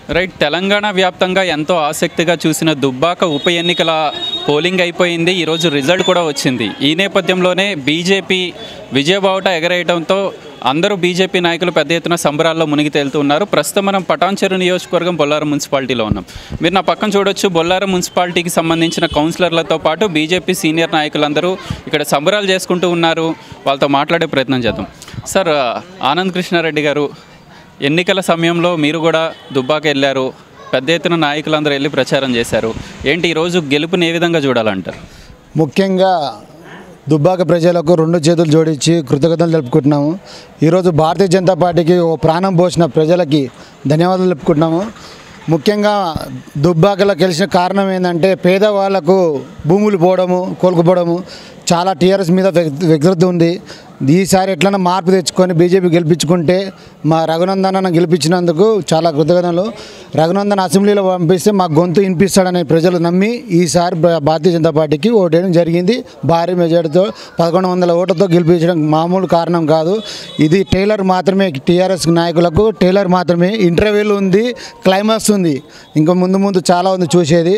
right Telangana వ్యాప్తంగా ఎంతో ఆసక్తిగా చూసిన దుబ్బాక ఉప ఎన్నికల పోలింగ్ అయిపోయింది ఈరోజు రిజల్ట్ కూడా వచ్చింది ఈ నేపథ్యంలోనే బీజేపీ విజయబావుట ఎగరేయడంతో అందరూ బీజేపీ నాయకులు పెద్ద ఎత్తున సంబరాల్లో మునిగి తేలుతున్నారు ప్రస్తుతం మనం పటాన్చెరు నియోజకవర్గం బొల్లారం మున్సిపాలిటీలో ఉన్నాం మీరు నా పక్కన చూడొచ్చు బొల్లారం మున్సిపాలిటీకి సంబంధించిన కౌన్సిలర్లతో పాటు బీజేపీ సీనియర్ నాయకులందరూ ఇక్కడ సంబరాలు చేసుకుంటూ ఉన్నారు వాళ్ళతో మాట్లాడే ప్రయత్నం చేద్దాం సార్ ఆనంద్ కృష్ణారెడ్డి గారు ఎన్నికల సమయంలో మీరు కూడా దుబ్బాక వెళ్ళారు పెద్ద ఎత్తున నాయకులందరూ వెళ్ళి ప్రచారం చేశారు ఏంటి ఈరోజు గెలుపుని ఏ విధంగా చూడాలంటారు ముఖ్యంగా దుబ్బాక ప్రజలకు రెండు చేతులు జోడించి కృతజ్ఞతలు తెలుపుకుంటున్నాము ఈరోజు భారతీయ జనతా పార్టీకి ఓ ప్రాణం పోసిన ప్రజలకి ధన్యవాదాలు తెలుపుకుంటున్నాము ముఖ్యంగా దుబ్బాకలో గెలిచిన కారణం ఏంటంటే పేదవాళ్లకు భూములు పోవడము కోలుకుపోవడము చాలా టీఆర్ఎస్ మీద వ్యక్- వ్యతిరేకత ఉంది ఈసారి ఎట్లన్నా మార్పు తెచ్చుకొని బీజేపీ గెలిపించుకుంటే మా రఘునందన్ అన్న గెలిపించినందుకు చాలా కృతజ్ఞతలు రఘునందన్ అసెంబ్లీలో పంపిస్తే మా గొంతు వినిపిస్తాడని ప్రజలు నమ్మి ఈసారి భా- భారతీయ జనతా పార్టీకి ఓటేయడం జరిగింది భారీ మెజార్టీతో పదకొండు వందల ఓట్లతో గెలిపించడం మామూలు కారణం కాదు ఇది టైలర్ మాత్రమే టీఆర్ఎస్ నాయకులకు టైలర్ మాత్రమే ఇంటర్వ్యూలు ఉంది క్లైమాక్స్ ఉంది ఇంకా ముందు ముందు చాలా ఉంది చూసేది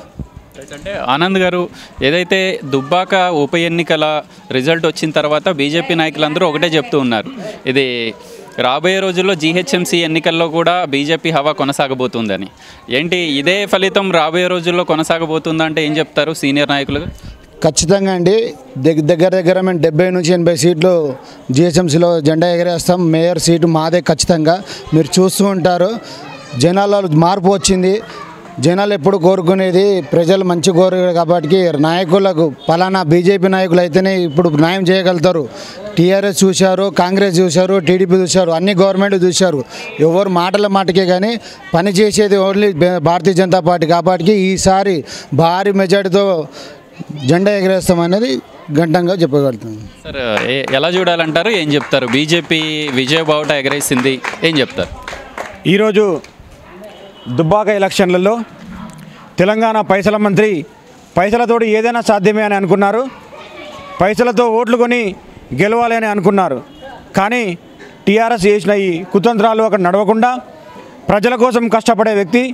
అంటే ఆనంద్ గారు ఏదైతే దుబ్బాక ఉప ఎన్నికల రిజల్ట్ వచ్చిన తర్వాత బీజేపీ నాయకులందరూ ఒకటే చెప్తూ ఉన్నారు ఇది రాబోయే రోజుల్లో జీహెచ్ఎంసీ ఎన్నికల్లో కూడా బీజేపీ హవా కొనసాగబోతుందని ఏంటి ఇదే ఫలితం రాబోయే రోజుల్లో కొనసాగబోతుందంటే ఏం చెప్తారు సీనియర్ నాయకులుగా ఖచ్చితంగా అండి దగ్గర దగ్గర దగ్గర మేము డెబ్బై నుంచి ఎనభై సీట్లు జిహెచ్ఎంసీలో జెండా ఎగరేస్తాం మేయర్ సీటు మాదే ఖచ్చితంగా మీరు చూస్తూ ఉంటారు జనాల్లో మార్పు వచ్చింది జనాలు ఎప్పుడు కోరుకునేది ప్రజలు మంచి కోరు కాబట్టి నాయకులకు పలానా బీజేపీ నాయకులు అయితేనే ఇప్పుడు న్యాయం చేయగలుగుతారు టీఆర్ఎస్ చూశారు కాంగ్రెస్ చూశారు టీడీపీ చూశారు అన్ని గవర్నమెంట్ చూశారు ఎవరు మాటల మాటకే కానీ పని చేసేది ఓన్లీ భారతీయ జనతా పార్టీ కాబట్టి ఈసారి భారీ మెజార్టీతో జెండా ఎగరేస్తాం అనేది గంటంగా చెప్పగలుగుతున్నాం సార్ ఏ- ఎలా చూడాలంటారు ఏం చెప్తారు బీజేపీ విజయ బావుట ఎగరేసింది ఏం చెప్తారు ఈరోజు దుబ్బాక ఎలక్షన్లలో తెలంగాణ పైసల మంత్రి పైసలతోటి ఏదైనా సాధ్యమే అని అనుకున్నారు పైసలతో ఓట్లు కొని గెలవాలి అని అనుకున్నారు కానీ టీఆర్ఎస్ చేసిన ఈ కుతంత్రాలు అక్కడ నడవకుండా ప్రజల కోసం కష్టపడే వ్యక్తి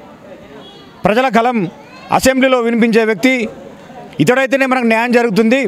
ప్రజల కలం అసెంబ్లీలో వినిపించే వ్యక్తి ఇతడైతేనే మనకు న్యాయం జరుగుతుంది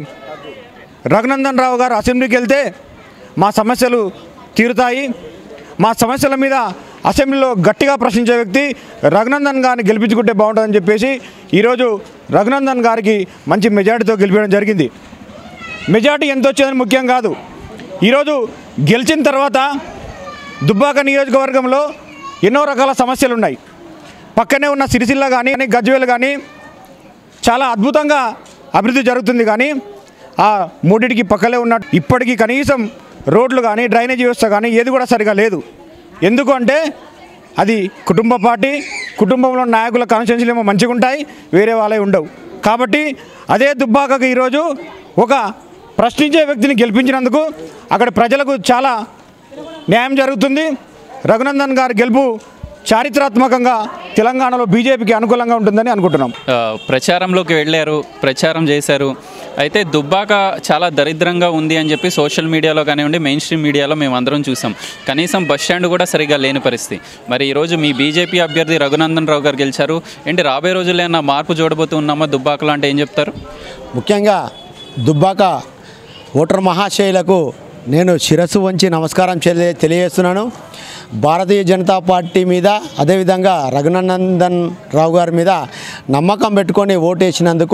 రఘునందన్ రావు గారు అసెంబ్లీకి వెళ్తే మా సమస్యలు తీరుతాయి మా సమస్యల మీద అసెంబ్లీలో గట్టిగా ప్రశ్నించే వ్యక్తి రఘునందన్ గారిని గెలిపించుకుంటే బాగుంటుందని చెప్పేసి ఈరోజు రఘునందన్ గారికి మంచి మెజార్టీతో గెలిపించడం జరిగింది మెజార్టీ ఎంత వచ్చేదని ముఖ్యం కాదు ఈరోజు గెలిచిన తర్వాత దుబ్బాక నియోజకవర్గంలో ఎన్నో రకాల సమస్యలు ఉన్నాయి పక్కనే ఉన్న సిరిసిల్ల కానీ గజ్వేల్ కానీ చాలా అద్భుతంగా అభివృద్ధి జరుగుతుంది కానీ ఆ మూడింటికి పక్కలే ఉన్న ఇప్పటికీ కనీసం రోడ్లు కానీ డ్రైనేజ్ వ్యవస్థ కానీ ఏది కూడా సరిగా లేదు ఎందుకు అంటే అది కుటుంబ పార్టీ కుటుంబంలో నాయకుల కాన్స్టిట్యూన్సీలు ఏమో మంచిగా ఉంటాయి వేరే వాళ్ళే ఉండవు కాబట్టి అదే దుబ్బాకకు ఈరోజు ఒక ప్రశ్నించే వ్యక్తిని గెలిపించినందుకు అక్కడ ప్రజలకు చాలా న్యాయం జరుగుతుంది రఘునందన్ గారి గెలుపు చారిత్రాత్మకంగా తెలంగాణలో బీజేపీకి అనుకూలంగా ఉంటుందని అనుకుంటున్నాం ఆ, ప్రచారంలోకి వెళ్ళారు ప్రచారం చేశారు అయితే దుబ్బాక చాలా దరిద్రంగా ఉంది అని చెప్పి సోషల్ మీడియాలో కానివ్వండి మెయిన్ స్ట్రీమ్ మీడియాలో మేము అందరం చూసాం కనీసం బస్ స్టాండ్ కూడా సరిగా లేని పరిస్థితి మరి ఈరోజు మీ బీజేపీ అభ్యర్థి రఘునందన్ రావు గారు గెలిచారు ఏంటి రాబోయే రోజుల్లో ఏమన్నా మార్పు చూడబోతున్నామా దుబ్బాకలో అంటే ఏం చెప్తారు ముఖ్యంగా దుబ్బాక ఓటర్ మహాశయులకు నేను శిరస్సు వంచి నమస్కారం చెల్లి తెలియజేస్తున్నాను భారతీయ జనతా పార్టీ మీద అదేవిధంగా రఘునందన్ రావు గారి మీద నమ్మకం పెట్టుకొని ఓటేసినందుకు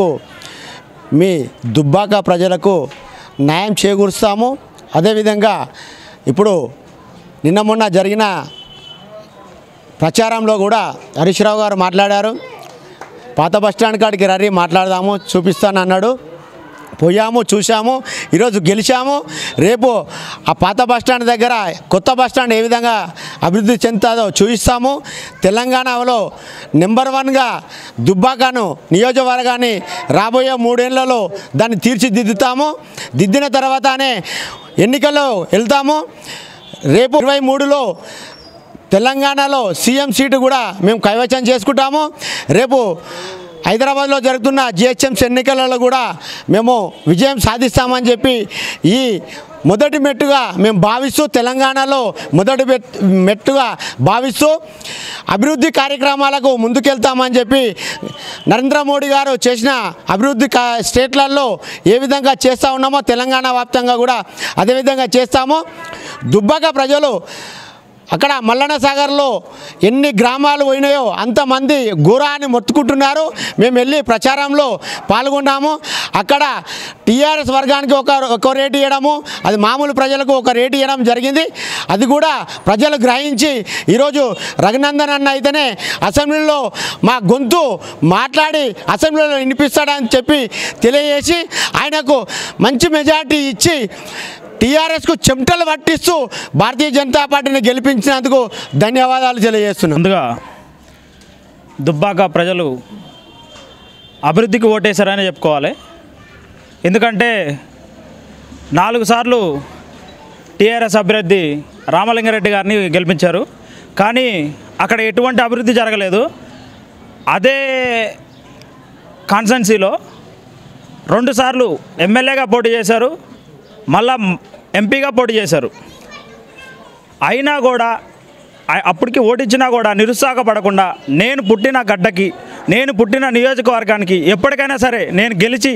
మీ దుబ్బాక ప్రజలకు న్యాయం చేకూరుస్తాము అదేవిధంగా ఇప్పుడు నిన్న మొన్న జరిగిన ప్రచారంలో కూడా హరీష్ రావు గారు మాట్లాడారు పాత బస్టాండ్ కాడికి రరీ మాట్లాడదాము చూపిస్తాను అన్నాడు పోయాము చూసాము ఈరోజు గెలిచాము రేపు ఆ పాత బస్టాండ్ దగ్గర కొత్త బస్టాండ్ ఏ విధంగా అభివృద్ధి చెందుతుందో చూపిస్తాము తెలంగాణలో నెంబర్ వన్గా దుబ్బాకను నియోజకవర్గాన్ని రాబోయే మూడేళ్లలో దాన్ని తీర్చిదిద్దుతాము దిద్దిన తర్వాతనే ఎన్నికల్లో వెళ్తాము రేపు ఇరవై మూడులో తెలంగాణలో సీఎం సీటు కూడా మేము కైవచం చేసుకుంటాము రేపు హైదరాబాద్లో జరుగుతున్న జిహెచ్ఎంసీ ఎన్నికలలో కూడా మేము విజయం సాధిస్తామని చెప్పి ఈ మొదటి మెట్టుగా మేము భావిస్తూ తెలంగాణలో మొదటి మెట్- మెట్టుగా భావిస్తూ అభివృద్ధి కార్యక్రమాలకు ముందుకెళ్తామని చెప్పి నరేంద్ర మోడీ గారు చేసిన అభివృద్ధి కా స్టేట్లలో ఏ విధంగా చేస్తూ ఉన్నామో తెలంగాణ వ్యాప్తంగా కూడా అదేవిధంగా చేస్తాము దుబ్బాక ప్రజలు అక్కడ మల్లన్న సాగర్లో ఎన్ని గ్రామాలు పోయినాయో అంతమంది గురాన్ని మొత్తుకుంటున్నారు మేము వెళ్ళి ప్రచారంలో పాల్గొన్నాము అక్కడ టీఆర్ఎస్ వర్గానికి ఒక ఒక రేటు ఇవ్వడము అది మామూలు ప్రజలకు ఒక రేటు ఇవ్వడం జరిగింది అది కూడా ప్రజలు గ్రహించి ఈరోజు రఘునందన్ అన్న అయితేనే అసెంబ్లీలో మా గొంతు మాట్లాడి అసెంబ్లీలో వినిపిస్తాడని చెప్పి తెలియజేసి ఆయనకు మంచి మెజార్టీ ఇచ్చి టీఆర్ఎస్కు చెమటలు పట్టిస్తూ భారతీయ జనతా పార్టీని గెలిపించినందుకు ధన్యవాదాలు తెలియజేస్తున్నాను ముందుగా దుబ్బాక ప్రజలు అభివృద్ధికి ఓటేశారని చెప్పుకోవాలి ఎందుకంటే నాలుగు సార్లు టీఆర్ఎస్ అభ్యర్థి రామలింగారెడ్డి గారిని గెలిపించారు కానీ అక్కడ ఎటువంటి అభివృద్ధి జరగలేదు అదే కాన్స్టెన్సీలో రెండుసార్లు ఎమ్మెల్యేగా పోటీ చేశారు మళ్ళా ఎంపీగా పోటీ చేశారు అయినా కూడా ఆ- అప్పటికి ఓటించినా కూడా నిరుత్సాహపడకుండా నేను పుట్టిన గడ్డకి నేను పుట్టిన నియోజకవర్గానికి ఎప్పటికైనా సరే నేను గెలిచి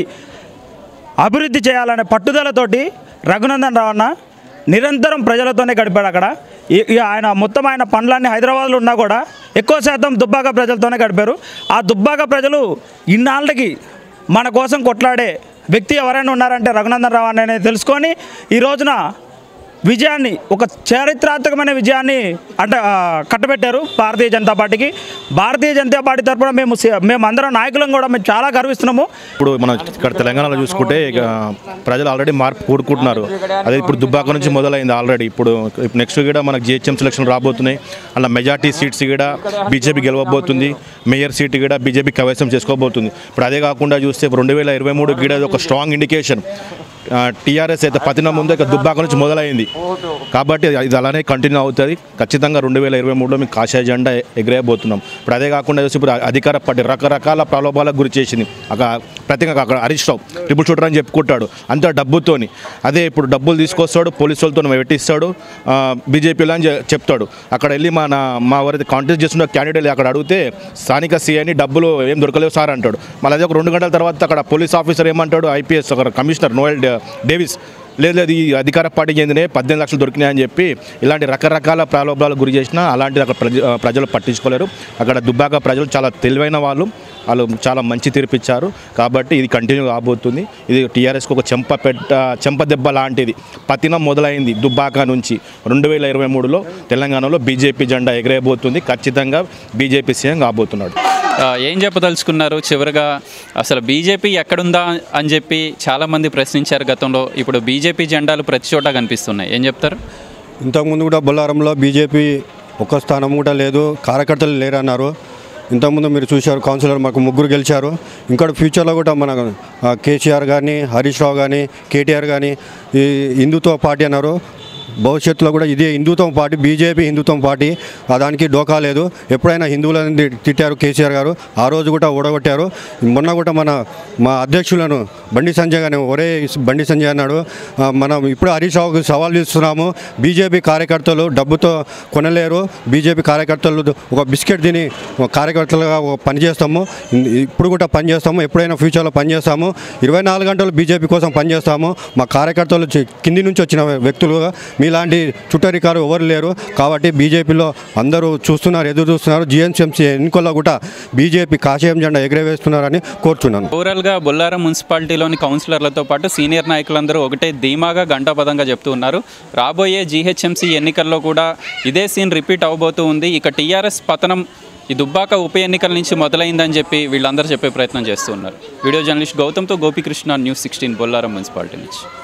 అభివృద్ధి చేయాలనే పట్టుదలతోటి రఘునందన్ రావణ నిరంతరం ప్రజలతోనే గడిపాడు అక్కడ ఈ- ఈ ఆయన మొత్తం ఆయన పనులన్నీ హైదరాబాద్లో ఉన్నా కూడా ఎక్కువ శాతం దుబ్బాక ప్రజలతోనే గడిపారు ఆ దుబ్బాక ప్రజలు ఇన్నాళ్ళకి మన కోసం కొట్లాడే వ్యక్తి ఎవరైనా ఉన్నారంటే రఘునందన్ రావు అనేది తెలుసుకొని ఈ రోజున విజయాన్ని ఒక చారిత్రాత్మకమైన విజయాన్ని అంటే ఆ, కట్టబెట్టారు భారతీయ జనతా పార్టీకి భారతీయ జనతా పార్టీ తరఫున మేము సి- మేము అందరం నాయకులం కూడా మేము చాలా గర్విస్తున్నాము ఇప్పుడు మనం ఇక్కడ తెలంగాణలో చూసుకుంటే ఇక ప్రజలు ఆల్రెడీ మార్పు కూడుకుంటున్నారు అదే ఇప్పుడు దుబ్బాక నుంచి మొదలైంది ఆల్రెడీ ఇప్పుడు నెక్స్ట్ కూడా మనకు జిహెచ్ఎం సెలక్షన్ రాబోతున్నాయి అలా మెజార్టీ సీట్స్ కూడా బీజేపీ గెలవబోతుంది మేయర్ సీట్ కూడా బీజేపీ కైవసం చేసుకోబోతుంది ఇప్పుడు అదే కాకుండా చూస్తే రెండు వేల ఇరవై మూడు కూడా అది ఒక స్ట్రాంగ్ ఇండికేషన్ టీఆర్ఎస్ అయితే పతిన ముందు ఇక దుబ్బాక నుంచి మొదలైంది కాబట్టి ఇది అలానే కంటిన్యూ అవుతుంది ఖచ్చితంగా రెండు వేల ఇరవై మూడులో మేము కాషాయ జెండా ఎగిరేయబోతున్నాం ఇప్పుడు అదే కాకుండా చూసి ఇప్పుడు అధికార పార్టీ రకరకాల ప్రలోభాలకు గురి చేసింది అక్కడ ప్రత్యేకంగా అక్కడ హరీష్ రావు ట్రిపుల్ షూటర్ అని చెప్పుకుంటాడు అంతా డబ్బుతోని అదే ఇప్పుడు డబ్బులు తీసుకొస్తాడు పోలీసు వాళ్ళతో పెట్టిస్తాడు బీజేపీలో అని చె- చెప్తాడు అక్కడ వెళ్ళి మన మా వారి కాంటెస్ట్ చేస్తున్న క్యాండిడేట్ అక్కడ అడిగితే స్థానిక సీఐని డబ్బులు ఏం దొరకలేవు సార్ అంటాడు మళ్ళీ అదే ఒక రెండు గంటల తర్వాత అక్కడ పోలీస్ ఆఫీసర్ ఏమంటాడు ఐపీఎస్ ఒక కమిషనర్ నోయల్ డే- డేవిస్ లేదు లేదు ఈ అధికార పార్టీకి చెందిన పద్దెనిమిది లక్షలు దొరికినాయని చెప్పి ఇలాంటి రకరకాల ప్రలోభాలకు గురి చేసినా అలాంటిది అక్కడ ప్రజ ప్రజలు పట్టించుకోలేరు అక్కడ దుబ్బాక ప్రజలు చాలా తెలివైన వాళ్ళు వాళ్ళు చాలా మంచి తీర్పిచ్చారు కాబట్టి ఇది కంటిన్యూ కాబోతుంది ఇది టీఆర్ఎస్కి ఒక చెంప పెట్ట చెంప దెబ్బ లాంటిది పతినం మొదలైంది దుబ్బాక నుంచి రెండు వేల ఇరవై మూడులో తెలంగాణలో బీజేపీ జెండా ఎగరేయబోతుంది ఖచ్చితంగా బీజేపీ సీఎం కాబోతున్నాడు ఆ, ఏం చెప్పదలుచుకున్నారు చివరిగా అసలు బీజేపీ ఎక్కడుందా అని చెప్పి చాలామంది ప్రశ్నించారు గతంలో ఇప్పుడు బీజేపీ జెండాలు ప్రతి చోట కనిపిస్తున్నాయి ఏం చెప్తారు ఇంతకుముందు కూడా బొల్లారంలో బీజేపీ ఒక్క స్థానం కూడా లేదు కార్యకర్తలు లేరన్నారు ఇంతకుముందు మీరు చూశారు కౌన్సిలర్ మాకు ముగ్గురు గెలిచారు ఇంకా ఫ్యూచర్లో కూడా మన ఆ, కేసీఆర్ కానీ హరీష్ రావు కానీ కేటీఆర్ కానీ ఈ హిందుత్వ పార్టీ అన్నారు భవిష్యత్తులో కూడా ఇదే హిందుత్వం పార్టీ బీజేపీ హిందుత్వం పార్టీ ఆ దానికి డోకా లేదు ఎప్పుడైనా హిందువులను తి- తిట్టారు కేసీఆర్ గారు ఆ రోజు కూడా ఓడగొట్టారు మొన్న కూడా మన మా అధ్యక్షులను బండి సంజయ్ గారిని ఒరే బండి సంజయ్ అన్నాడు ఆ, మనం ఇప్పుడు హరీష్ రావుకి సవాల్ ఇస్తున్నాము బీజేపీ కార్యకర్తలు డబ్బుతో కొనలేరు బీజేపీ కార్యకర్తలు ఒక బిస్కెట్ తిని ఒక కార్యకర్తలుగా ఒక పనిచేస్తాము ఇప్పుడు కూడా పనిచేస్తాము ఎప్పుడైనా ఫ్యూచర్లో పనిచేస్తాము ఇరవై నాలుగు గంటలు బీజేపీ కోసం పనిచేస్తాము మా కార్యకర్తలు చి- కింది నుంచి వచ్చిన వ్యక్తులుగా మీలాంటి చుట్టరికారు ఎవరు లేరు కాబట్టి బీజేపీలో అందరూ చూస్తున్నారు ఎదురు చూస్తున్నారు జిఎన్సీఎంసీ ఎన్నికల్లో కూడా బీజేపీ కాషాయం జెండా ఎగరవేస్తున్నారని కోరుతున్నాను ఓవరాల్గా బొల్లారం మున్సిపాలిటీలోని కౌన్సిలర్లతో పాటు సీనియర్ నాయకులందరూ ఒకటే ధీమాగా గంటాపదంగా చెప్తూ ఉన్నారు రాబోయే జీహెచ్ఎంసీ ఎన్నికల్లో కూడా ఇదే సీన్ రిపీట్ అవబోతూ ఉంది ఇక టీఆర్ఎస్ పతనం ఈ దుబ్బాక ఉప ఎన్నికల నుంచి మొదలైందని చెప్పి వీళ్ళందరూ చెప్పే ప్రయత్నం చేస్తూ ఉన్నారు వీడియో జర్నలిస్ట్ గౌతమ్తో Gopikrishna news sixteen Bollaram municipality నుంచి